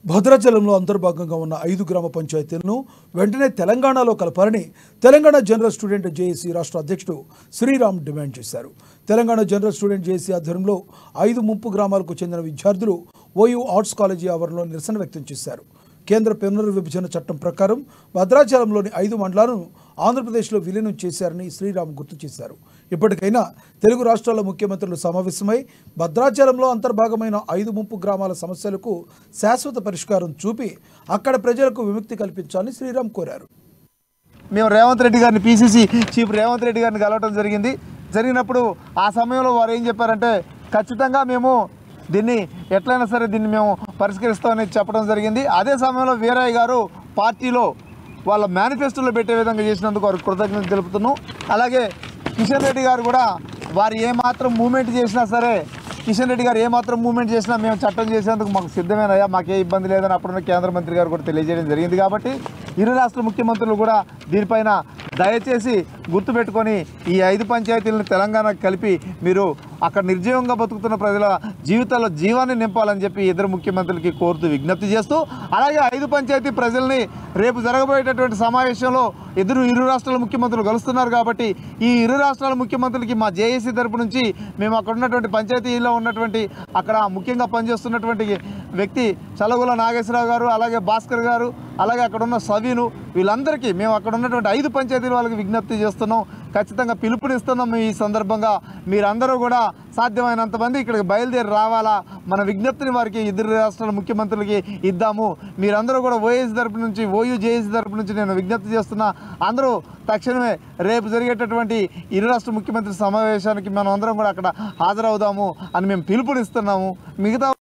భద్రాచలంలో అంతర్భాగంగా ఉన్న ఐదు గ్రామ పంచాయతీలను వెంటనే తెలంగాణలో కలపాలని తెలంగాణ జనరల్ స్టూడెంట్ జేఏసీ రాష్ట్ర అధ్యక్షుడు శ్రీరామ్ డిమాండ్ చేశారు తెలంగాణ జనరల్ స్టూడెంట్ జేఏసీ ఆధ్వర్యంలో ఐదు ముంపు గ్రామాలకు చెందిన విద్యార్థులు ఓయూ ఆర్ట్స్ కాలేజీ ఆవరణలో నిరసన వ్యక్తం చేశారు కేంద్ర పునర్విభజన చట్టం ప్రకారం భద్రాచలంలోని ఐదు మండలాలను ఆంధ్రప్రదేశ్లో విలీనం చేశారని శ్రీరామ్ గుర్తు చేశారు ఇప్పటికైనా తెలుగు రాష్ట్రాల ముఖ్యమంత్రులు సమావేశమై భద్రాచలంలో అంతర్భాగమైన ఐదు ముంపు గ్రామాల సమస్యలకు శాశ్వత పరిష్కారం చూపి అక్కడ ప్రజలకు విముక్తి కల్పించాలని శ్రీరామ్ కోరారు మేము రేవంత్ రెడ్డి గారిని పీసీసీ చీఫ్ రేవంత్ రెడ్డి గారిని కలవటం జరిగింది జరిగినప్పుడు ఆ సమయంలో వారు ఏం చెప్పారంటే ఖచ్చితంగా మేము దీన్ని ఎట్లయినా సరే దీన్ని మేము పరిష్కరిస్తామని చెప్పడం జరిగింది అదే సమయంలో వీరయ్య గారు పార్టీలో వాళ్ళ మేనిఫెస్టోలో పెట్టే విధంగా చేసినందుకు వారికి కృతజ్ఞతలు తెలుపుతున్నాం అలాగే కిషన్ రెడ్డి గారు కూడా వారు ఏమాత్రం మూమెంట్ చేసినా సరే కిషన్ రెడ్డి గారు ఏమాత్రం మూమెంట్ చేసినా మేము చట్టం చేసేందుకు మాకు సిద్ధమేనయ్యా మాకే ఇబ్బంది లేదని అప్పుడున్న కేంద్ర మంత్రి గారు కూడా తెలియజేయడం జరిగింది కాబట్టి ఇరు రాష్ట్ర ముఖ్యమంత్రులు కూడా దీనిపైన దయచేసి గుర్తుపెట్టుకొని ఈ ఐదు పంచాయతీలను తెలంగాణకు కలిపి మీరు అక్కడ నిర్జీవంగా బతుకుతున్న ప్రజల జీవితాల్లో జీవాన్ని నింపాలని చెప్పి ఇద్దరు ముఖ్యమంత్రులకి కోరుతూ విజ్ఞప్తి చేస్తూ అలాగే ఐదు పంచాయతీ ప్రజల్ని రేపు జరగబోయేటటువంటి సమావేశంలో ఇద్దరు ఇరు రాష్ట్రాల ముఖ్యమంత్రులు కలుస్తున్నారు కాబట్టి ఈ ఇరు రాష్ట్రాల ముఖ్యమంత్రులకి మా జేఏసీ తరపు నుంచి మేము అక్కడ ఉన్నటువంటి పంచాయతీలో ఉన్నటువంటి అక్కడ ముఖ్యంగా పనిచేస్తున్నటువంటి వ్యక్తి చలగుల నాగేశ్వరరావు గారు అలాగే భాస్కర్ గారు అలాగే అక్కడ ఉన్న సవీను వీళ్ళందరికీ మేము అక్కడ ఉన్నటువంటి ఐదు పంచాయతీల వాళ్ళకి విజ్ఞప్తి చేస్తున్నాం ఖచ్చితంగా పిలుపునిస్తున్నాం ఈ సందర్భంగా మీరందరూ కూడా సాధ్యమైనంత మంది ఇక్కడికి బయలుదేరి రావాలా మన విజ్ఞప్తిని వారికి ఇద్దరు రాష్ట్రాల ముఖ్యమంత్రులకి ఇద్దాము మీరందరూ కూడా ఓఎస్ తరపు నుంచి ఓయూ జేఏసీ తరపు నుంచి నేను విజ్ఞప్తి చేస్తున్నా అందరూ తక్షణమే రేపు జరిగేటటువంటి ఇరు రాష్ట్ర ముఖ్యమంత్రి సమావేశానికి మనం అందరం కూడా అక్కడ హాజరవుదాము అని మేము పిలుపునిస్తున్నాము మిగతా